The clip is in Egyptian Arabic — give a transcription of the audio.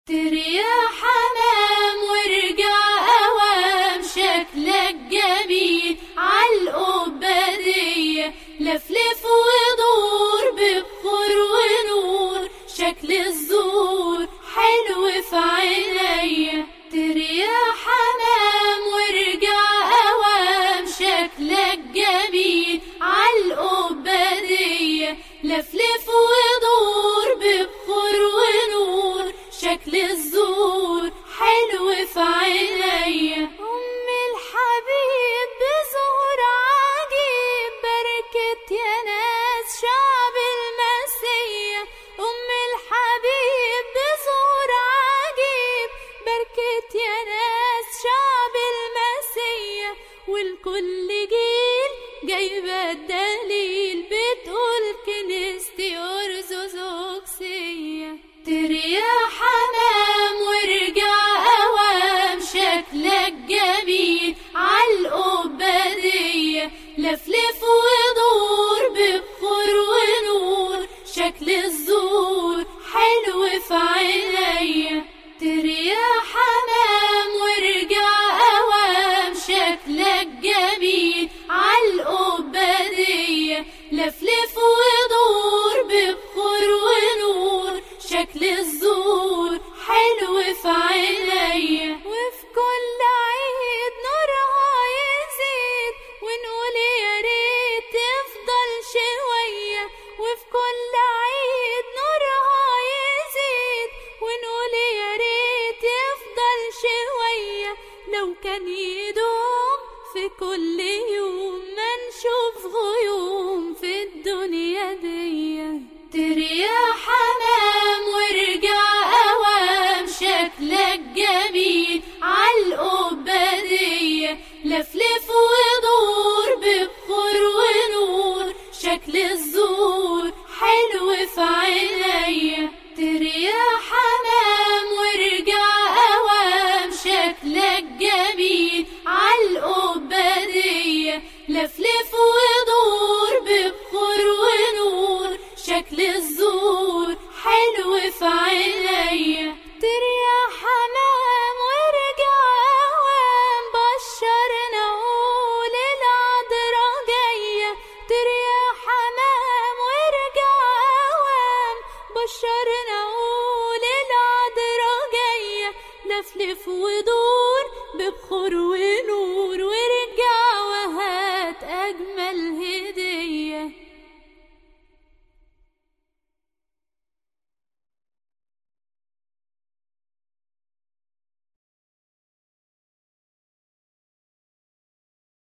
تري يا حمام وارجع اوام شكلك جميل عالقبادية لفلف ودور ببخور ونور شكل الزور حلو في عينيا تري يا حمام وارجع اوام شكلك جميل عالقبادية لفلف ودور ببخور ونور شكل الزور حلو في عينيا أم الحبيب بزهور عجيب بركة يا ناس شعب المسيح أم الحبيب بزهور عجيب بركة يا ناس شعب المسيح والكل جيل جايبة الدليل بتقول كنيستي أرثوذكسية تري يا حمام وارجع أوام شكلك جميل عالقبادية لفلف ودور ببخور ونور شكل الزور حلو في عينيا تري يا حمام وارجع أوام شكلك جميل عالقبادية لفلف ودور ببخور ونور شكل الزور حلو في عينيا وفي كل عيد نورها يزيد ونقول يا ريت تفضل شوية وفي كل عيد نورها يزيد ونقول يا ريت يفضل شوية لو كان يدوم في كل يوم ما نشوف غيوم في الدنيا دي تري يا حمام وارجع اوام شكلك جميل عالقبادية لفلف ودور ببخور ونور شكل الزور حلو في عينيا تري يا حمام وارجع اوام شكلك جميل عالقبادية لفلف ودور ببخور ونور شكل الزور حلو في عينيا تري يا حمام وارجع اوام بشرنا قول العذرا جاية تري يا حمام وارجع اوام بشرنا قول العذرا جاية لفلف ودور